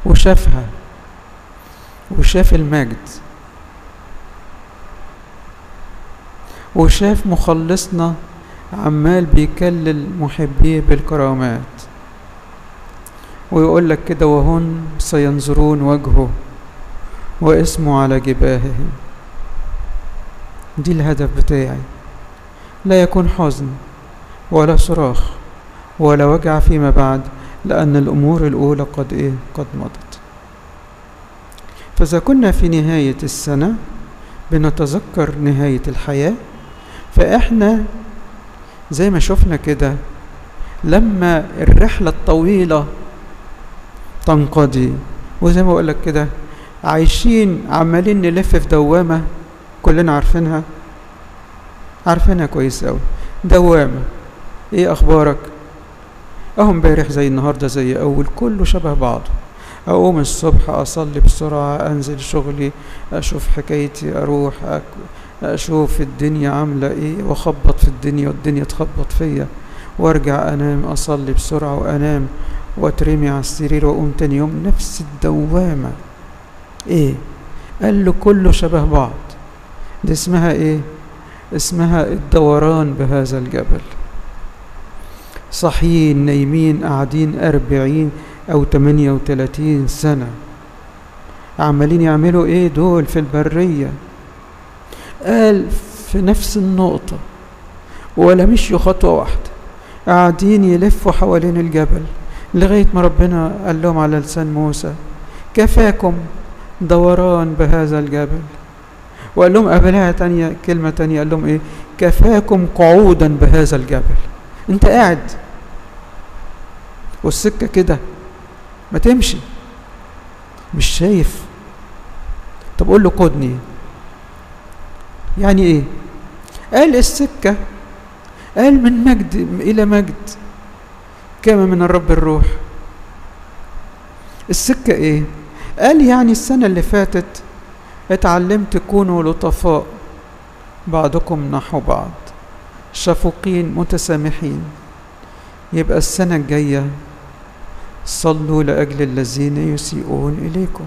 وشافها وشاف المجد وشاف مخلصنا عمال بيكلل محبيه بالكرامات ويقول لك كده وهن سينظرون وجهه واسمه على جباههم دي الهدف بتاعي لا يكون حزن ولا صراخ ولا وجع فيما بعد لأن الأمور الأولى قد إيه قد مضت فإذا كنا في نهاية السنة بنتذكر نهاية الحياة فإحنا زي ما شفنا كده لما الرحلة الطويلة تنقضي وزي ما بقول لك كده عايشين عمالين نلف في دوامة كلنا عارفينها عارفينها كويس أوي دوامة ايه اخبارك اهو امبارح زي النهارده زي اول كله شبه بعضه اقوم الصبح اصلي بسرعه انزل شغلي اشوف حكايتي اروح اشوف الدنيا عامله ايه واخبط في الدنيا والدنيا تخبط فيا وارجع انام اصلي بسرعه وانام واترمي على السرير واقوم تاني يوم نفس الدوامه ايه قال له كله شبه بعض دي اسمها ايه اسمها الدوران بهذا الجبل صحيين نايمين قاعدين أربعين أو تمانية وتلاتين سنة عمالين يعملوا إيه دول في البرية قال في نفس النقطة ولا مشيوا خطوة واحدة قاعدين يلفوا حوالين الجبل لغاية ما ربنا قال لهم على لسان موسى كفاكم دوران بهذا الجبل وقال لهم قبلها تانية كلمة تانية قال لهم ايه كفاكم قعودا بهذا الجبل انت قاعد والسكة كده ما تمشي مش شايف طب قول له قدني يعني ايه قال السكة قال من مجد إلى مجد كما من الرب الروح السكة ايه قال يعني السنة اللي فاتت اتعلمت كونوا لطفاء بعضكم نحو بعض شفوقين متسامحين يبقى السنة الجاية صلوا لأجل الذين يسيئون إليكم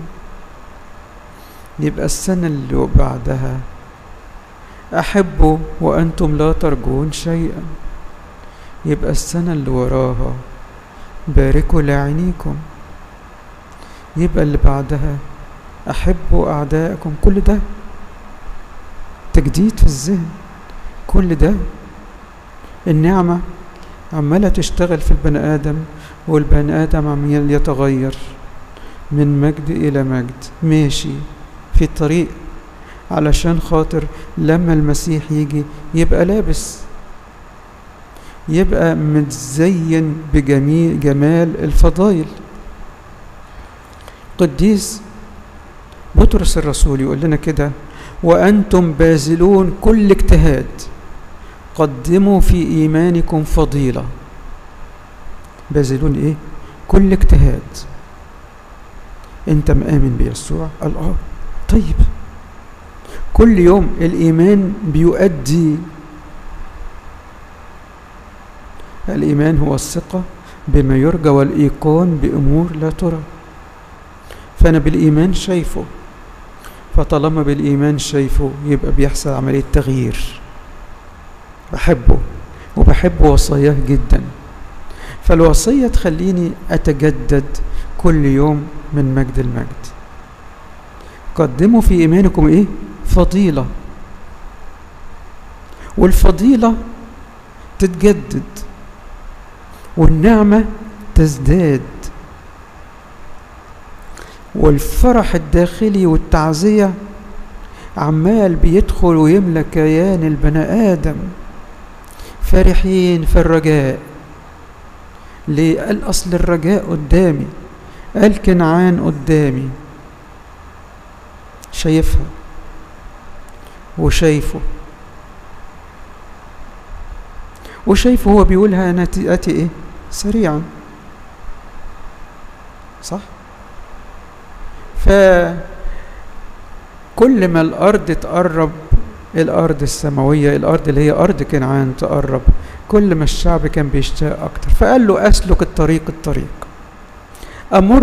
يبقى السنة اللي بعدها أحبوا وأنتم لا ترجون شيئا يبقى السنة اللي وراها باركوا لاعنيكم يبقى اللي بعدها أحبوا أعدائكم كل ده تجديد في الذهن كل ده النعمة عمالة تشتغل في البني آدم والبني آدم عمال يتغير من مجد إلى مجد ماشي في طريق علشان خاطر لما المسيح يجي يبقى لابس يبقى متزين بجميع جمال الفضائل قديس بطرس الرسول يقول لنا كده وأنتم باذلون كل اجتهاد قدموا في إيمانكم فضيلة باذلون إيه؟ كل اجتهاد أنت مآمن بيسوع قال آه طيب كل يوم الإيمان بيؤدي الإيمان هو الثقة بما يرجى والإيقان بأمور لا ترى فأنا بالإيمان شايفه فطالما بالإيمان شايفه يبقى بيحصل عملية تغيير بحبه وبحب وصاياه جدا فالوصية تخليني أتجدد كل يوم من مجد المجد قدموا في إيمانكم إيه؟ فضيلة والفضيلة تتجدد والنعمة تزداد والفرح الداخلي والتعزية عمال بيدخل ويملى كيان البني آدم فرحين في الرجاء ليه قال أصل الرجاء قدامي قال كنعان قدامي شايفها وشايفه وشايفه هو بيقولها أنا آتي إيه سريعا صح فكل ما الأرض تقرب الأرض السماوية الأرض اللي هي أرض كنعان تقرب كل ما الشعب كان بيشتاق أكتر فقال له أسلك الطريق الطريق أمر